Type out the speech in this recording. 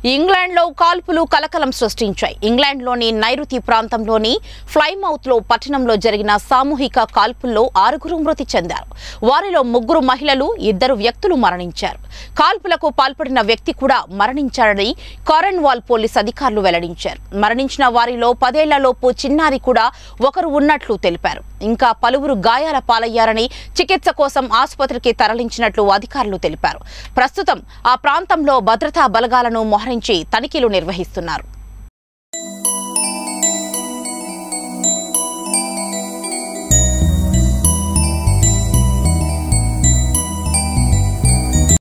ఇంగ్లాండ్లో కాల్పులు కలకలం సృష్టించాయి ఇంగ్లాండ్లోని నైరుతి ప్రాంతంలోని ఫ్లైమౌత్లో పట్టణంలో జరిగిన సామూహిక కాల్పుల్లో ఆరుగురు మృతి చెందారు వారిలో ముగ్గురు మహిళలు ఇద్దరు వ్యక్తులు మరణించారు కాల్పులకు పాల్పడిన వ్యక్తి కూడా మరణించాడని కారన్వాల్ పోలీస్ అధికారులు వెల్లడించారు మరణించిన వారిలో పదేళ్లలోపు చిన్నారి కూడా ఒకరు ఉన్నట్లు తెలిపారు ఇంకా పలువురు గాయాల పాలయ్యారని చికిత్స కోసం ఆసుపత్రికి తరలించినట్లు అధికారులు తెలిపారు ప్రస్తుతం ఆ ప్రాంతంలో భద్రతా బలగాలను మోహరించి తనిఖీలు నిర్వహిస్తున్నారు